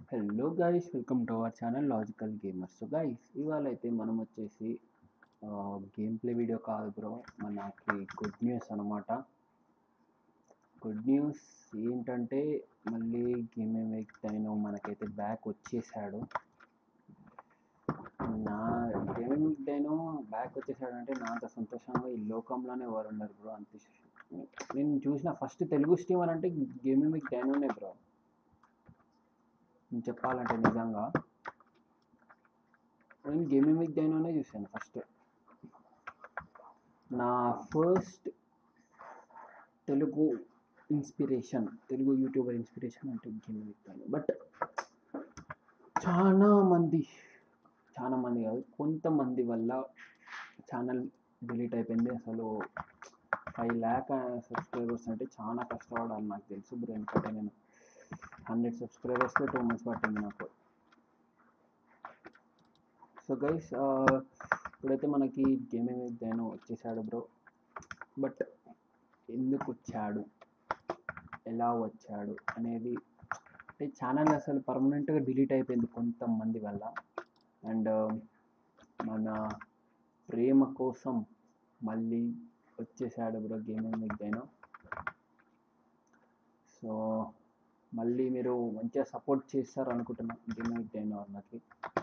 hello guys welcome to our channel logical gamer so guys ఇవాళ అయితే మనం వచ్చేసి గేమ్ ప్లే వీడియో కాదు బ్రో మనకి గుడ్ న్యూస్ అనమాట గుడ్ న్యూస్ ఏంటంటే మళ్ళీ గేమ్ మేక్ డైనో మనకైతే బ్యాక్ వచ్చేసాడు నా గేమ్ మేక్ డైనో బ్యాక్ వచ్చేసాడు అంటే నా అంత సంతోషంగా ఈ లోకంలోనే ఎవరు ఉన్నారు బ్రో అంత నేను చూసిన ఫస్ట్ తెలుగు స్ట్రీమర్ అంటే గేమ్ మేక్ డైనోనే బ్రో నేను చెప్పాలంటే నిజంగా నేను గేమింగ్ విత్ డైనోనే చూశాను ఫస్ట్ నా first Telugu inspiration Telugu YouTuber inspiration అంటే గేమింగ్ విత్ డైనో బట్ చాలా మంది చాలా మంది కాదు కొంతమంది వల్ల ఛానల్ డిలీట్ అయిపోయింది అసలు ఫైవ్ ల్యాక్ సబ్స్క్రైబర్స్ అంటే చాలా కష్టపడాలి నాకు తెలుసు బ్రో ఎందుకంటే నేను హండ్రెడ్ సబ్స్క్రైబర్స్లో టూ మంత్స్ పట్టింది నాకు సో గైస్ ఇప్పుడైతే మనకి గేమింగ్ దేనో వచ్చేసాడు బ్రో బట్ ఎందుకు వచ్చాడు ఎలా వచ్చాడు అనేది అంటే ఛానల్ అసలు పర్మనెంట్గా డిలీట్ అయిపోయింది కొంతమంది వల్ల అండ్ మన ప్రేమ కోసం మళ్ళీ వచ్చేసాడు బ్రో గేమింగ్ దేనో సో మళ్ళీ మీరు మంచిగా సపోర్ట్ చేస్తారు అనుకుంటున్నాను గేమింగ్ డైనో అన్నకి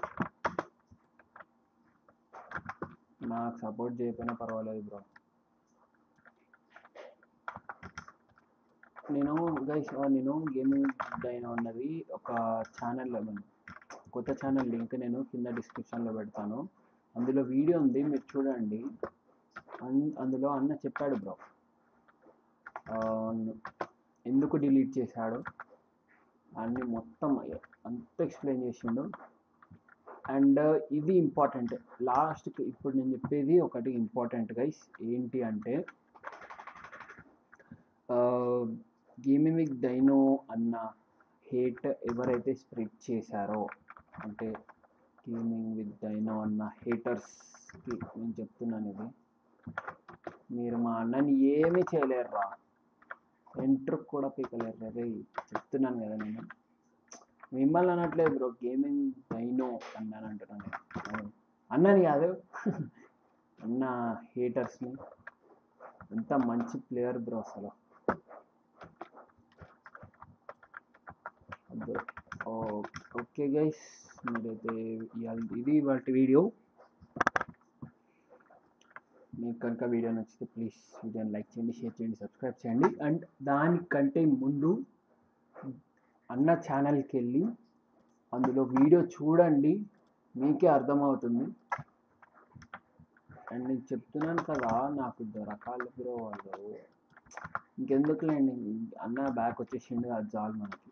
నాకు సపోర్ట్ చేయకపోయినా పర్వాలేదు బ్రో నేను గైస్ నేను గేమింగ్ డైనో అన్నది ఒక ఛానల్ కొత్త ఛానల్ లింక్ నేను కింద డిస్క్రిప్షన్లో పెడతాను అందులో వీడియో ఉంది మీరు చూడండి అందులో అన్న చెప్పాడు బ్రో ఎందుకు డిలీట్ చేశాడు అన్ని మొత్తం అంత ఎక్స్ప్లెయిన్ చేసిండు అండ్ ఇది ఇంపార్టెంట్ లాస్ట్కి ఇప్పుడు నేను చెప్పేది ఒకటి ఇంపార్టెంట్ గైస్ ఏంటి అంటే గేమింగ్ విత్ డైనో అన్న హేట్ ఎవరైతే స్ప్రెడ్ చేశారో అంటే గేమింగ్ విత్ డైనో అన్న హేటర్స్కి నేను చెప్తున్నాను ఇది మీరు మా అన్నని ఏమీ చేయలేరురా ఎంట్రు కూడా పీకలేరు రే చెప్తున్నాను కదా నేను మిమ్మల్ని అనట్లేదు బ్రో గేమింగ్ డైనో అన్నాను అంటున్నాను నేను అన్నని కాదు అన్న హేటర్స్ని ఎంత మంచి ప్లేయర్ బ్రో అసలు ఓకే గైస్ మీరైతే ఇది వాటి వీడియో మీకు కనుక వీడియో నచ్చితే ప్లీజ్ వీడియోని లైక్ చేయండి షేర్ చేయండి సబ్స్క్రైబ్ చేయండి అండ్ దానికంటే ముందు అన్న ఛానల్కి వెళ్ళి అందులో వీడియో చూడండి మీకే అర్థమవుతుంది అండ్ నేను చెప్తున్నాను కదా నాకు రకాల బ్రో వాళ్ళు ఇంకెందుకులేండి అన్న బ్యాక్ వచ్చేసింది అది చాలు మనకి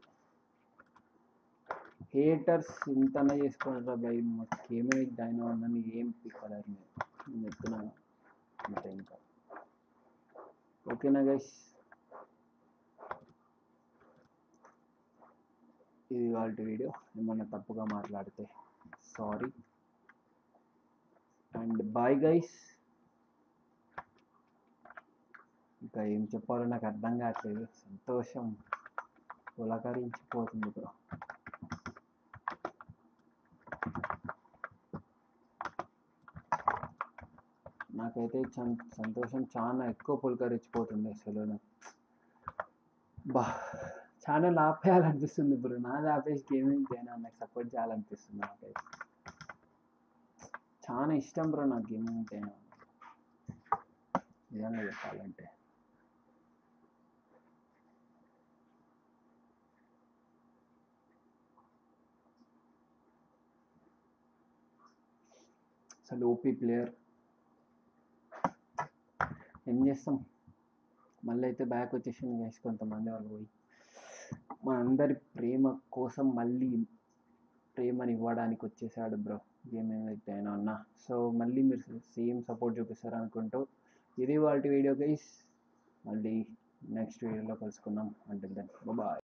హేటర్స్ ఇంతనే చేసుకుంటారా బై మాకేమీ డైనో అన్నని ఏం పిక్కలేరు మీరు నేను చెప్తున్నాను అంతే ఇంకా ఓకేనా గైస్ ఇది వాళ్ళ వీడియో ఏమన్నా తప్పుగా మాట్లాడితే సారీ అండ్ బాయ్ గైస్ ఇంకా ఏం చెప్పాలో నాకు అర్థం కావట్లేదు సంతోషం పులకరించిపోతుంది బ్రో నాకైతే సంతోషం చాలా ఎక్కువ పులకరించిపోతుంది అసలు బా ఛానల్ ఆపేయాలనిపిస్తుంది ఇప్పుడు నాది ఆపేసి గేమింగ్ చేయను నాకు సపోర్ట్ చేయాలనిపిస్తుంది నాకైతే చాలా ఇష్టం బ్రో నాకు గేమింగ్ చేయను నిజంగా చెప్పాలంటే అసలు ఓపీ ప్లేయర్ ఏం చేస్తాం మళ్ళీ అయితే బ్యాక్ వచ్చేసింది గైస్ కొంతమంది వాళ్ళు పోయి మనందరి ప్రేమ కోసం మళ్ళీ ప్రేమని ఇవ్వడానికి వచ్చేసాడు బ్రో గేమ్ ఏమైతే అయినా అన్న సో మళ్ళీ మీరు సేమ్ సపోర్ట్ చూపిస్తారు అనుకుంటూ ఇది వాళ్ళ వీడియో గైస్ మళ్ళీ నెక్స్ట్ వీడియోలో కలుసుకుందాం అంటే దెన్ బాయ్